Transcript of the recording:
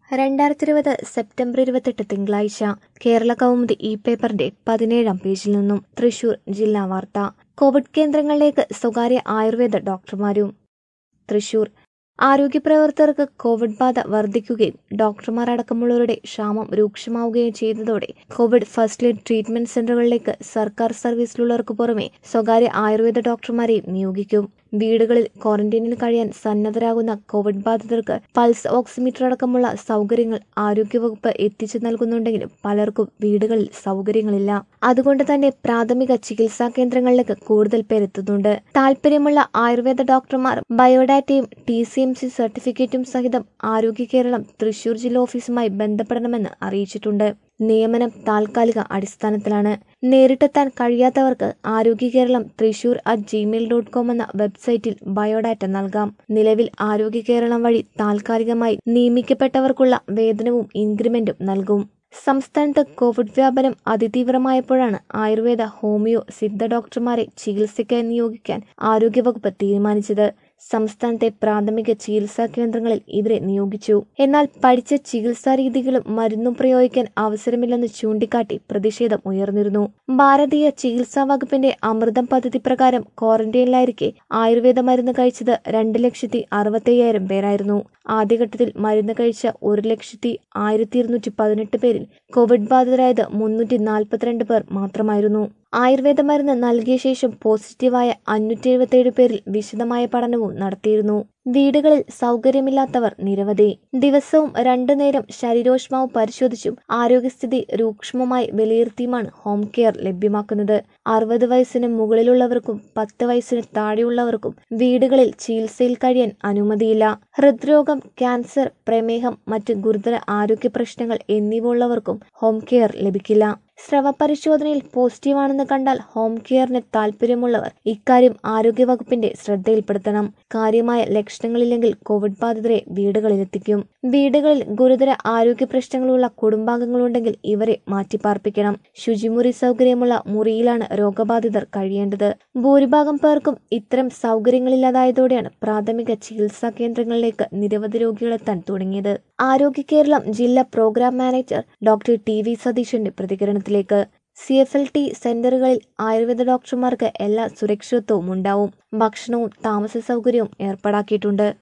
രണ്ടായിരത്തി ഇരുപത് സെപ്റ്റംബർ ഇരുപത്തെട്ട് തിങ്കളാഴ്ച കേരള കൗമുദി ഇ പേപ്പറിന്റെ പതിനേഴാം പേജിൽ നിന്നും തൃശൂർ ജില്ലാ വാർത്ത കോവിഡ് കേന്ദ്രങ്ങളിലേക്ക് സ്വകാര്യ ആയുർവേദ ഡോക്ടർമാരും തൃശൂർ ആരോഗ്യപ്രവർത്തകർക്ക് കോവിഡ് ബാധ വർദ്ധിക്കുകയും ഡോക്ടർമാർ അടക്കമുള്ളവരുടെ ക്ഷാമം രൂക്ഷമാവുകയും ചെയ്തതോടെ കോവിഡ് ഫസ്റ്റ് എയ്ഡ് ട്രീറ്റ്മെന്റ് സെന്ററുകളിലേക്ക് സർക്കാർ സർവീസിലുള്ളവർക്ക് പുറമെ സ്വകാര്യ ആയുർവേദ ഡോക്ടർമാരെയും നിയോഗിക്കും വീടുകളിൽ ക്വാറന്റൈനിൽ കഴിയാൻ സന്നദ്ധരാകുന്ന കോവിഡ് ബാധിതർക്ക് പൾസ് ഓക്സിമീറ്റർ അടക്കമുള്ള സൗകര്യങ്ങൾ ആരോഗ്യവകുപ്പ് എത്തിച്ചു നൽകുന്നുണ്ടെങ്കിലും പലർക്കും വീടുകളിൽ സൗകര്യങ്ങളില്ല അതുകൊണ്ട് തന്നെ പ്രാഥമിക ചികിത്സാ കേന്ദ്രങ്ങളിലേക്ക് കൂടുതൽ പേരെത്തുന്നുണ്ട് താല്പര്യമുള്ള ആയുർവേദ ഡോക്ടർമാർ ബയോഡാറ്റയും ടി സി എം സി സർട്ടിഫിക്കറ്റും സഹിതം ആരോഗ്യ കേരളം തൃശൂർ ജില്ലാ ഓഫീസുമായി ബന്ധപ്പെടണമെന്ന് അറിയിച്ചിട്ടുണ്ട് നിയമനം താൽക്കാലിക അടിസ്ഥാനത്തിലാണ് നേരിട്ടെത്താൻ കഴിയാത്തവർക്ക് Arogya Keralam Thrissur at Gmail dot com എന്ന വെബ്സൈറ്റിൽ ബയോഡാറ്റ നൽകാം നിലവിൽ ആരോഗ്യ കേരളം വഴി താൽക്കാലികമായി നിയമിക്കപ്പെട്ടവർക്കുള്ള വേതനവും ഇൻക്രിമെന്റും നൽകും സംസ്ഥാനത്ത് കോവിഡ് വ്യാപനം അതിതീവ്രമായപ്പോഴാണ് ആയുർവേദ ഹോമിയോ സിദ്ധ ഡോക്ടർമാരെ ചികിത്സയ്ക്കായി നിയോഗിക്കാൻ ആരോഗ്യവകുപ്പ് തീരുമാനിച്ചത് സംസ്ഥാനത്തെ പ്രാഥമിക ചികിത്സാ കേന്ദ്രങ്ങളിൽ ഇവരെ നിയോഗിച്ചു എന്നാൽ പഠിച്ച ചികിത്സാ രീതികളും മരുന്നും പ്രയോഗിക്കാൻ അവസരമില്ലെന്ന് ചൂണ്ടിക്കാട്ടി പ്രതിഷേധം ഉയർന്നിരുന്നു ഭാരതീയ ചികിത്സാ വകുപ്പിന്റെ അമൃതം പദ്ധതി പ്രകാരം ക്വാറന്റൈനിലായിരിക്കെ ആയുർവേദ മരുന്ന് കഴിച്ചത് രണ്ട് ലക്ഷത്തി അറുപത്തയ്യായിരം പേരായിരുന്നു ആദ്യഘട്ടത്തിൽ മരുന്ന് കഴിച്ച ഒരു ലക്ഷത്തി ആയിരത്തി ഇരുന്നൂറ്റി പതിനെട്ട് പേരിൽ കോവിഡ് ബാധിതരായത് മുന്നൂറ്റി നാൽപ്പത്തിരണ്ട് പേർ മാത്രമായിരുന്നു ആയുർവേദ മരുന്ന് നൽകിയ ശേഷം പോസിറ്റീവായ അഞ്ഞൂറ്റി എഴുപത്തിയേഴ് പേരിൽ വിശദമായ പഠനവും നടത്തിയിരുന്നു വീടുകളിൽ സൗകര്യമില്ലാത്തവർ നിരവധി ദിവസവും രണ്ടു നേരം ശരീരോഷ്മാവ് പരിശോധിച്ചും ആരോഗ്യസ്ഥിതി രൂക്ഷമമായി വിലയിരുത്തിയുമാണ് ഹോം കെയർ ലഭ്യമാക്കുന്നത് അറുപത് വയസ്സിന് മുകളിലുള്ളവർക്കും പത്ത് വയസ്സിന് താഴെയുള്ളവർക്കും വീടുകളിൽ ചികിത്സയിൽ കഴിയാൻ അനുമതിയില്ല ഹൃദ്രോഗം ക്യാൻസർ പ്രമേഹം മറ്റ് ഗുരുതര ആരോഗ്യ പ്രശ്നങ്ങൾ എന്നിവ ഉള്ളവർക്കും ഹോം കെയർ ലഭിക്കില്ല സ്രവ പരിശോധനയിൽ പോസിറ്റീവാണെന്ന് കണ്ടാൽ ഹോം കെയറിന് താൽപ്പര്യമുള്ളവർ ഇക്കാര്യം ആരോഗ്യവകുപ്പിന്റെ ശ്രദ്ധയിൽപ്പെടുത്തണം കാര്യമായ ലക്ഷണങ്ങളില്ലെങ്കിൽ കോവിഡ് ബാധിതരെ വീടുകളിലെത്തിക്കും വീടുകളിൽ ഗുരുതര ആരോഗ്യ പ്രശ്നങ്ങളുള്ള കുടുംബാംഗങ്ങളുണ്ടെങ്കിൽ ഇവരെ മാറ്റിപ്പാർപ്പിക്കണം ശുചിമുറി സൗകര്യമുള്ള മുറിയിലാണ് രോഗബാധിതർ കഴിയേണ്ടത് ഭൂരിഭാഗം പേർക്കും ഇത്തരം സൗകര്യങ്ങളില്ലാതായതോടെയാണ് പ്രാഥമിക ചികിത്സാ കേന്ദ്രങ്ങളിലേക്ക് നിരവധി രോഗികളെത്താൻ തുടങ്ങിയത് ആരോഗ്യ കേരളം ജില്ലാ programme manager doctor T V സതീശന്റെ പ്രതികരണത്തിലേക്ക് സി എഫ് എൽ ടി സെന്ററുകളിൽ ആയുർവേദ ഡോക്ടർമാർക്ക് എല്ലാ സുരക്ഷിതത്വവും ഉണ്ടാവും ഭക്ഷണവും താമസ സൗകര്യവും ഏർപ്പാടാക്കിയിട്ടുണ്ട്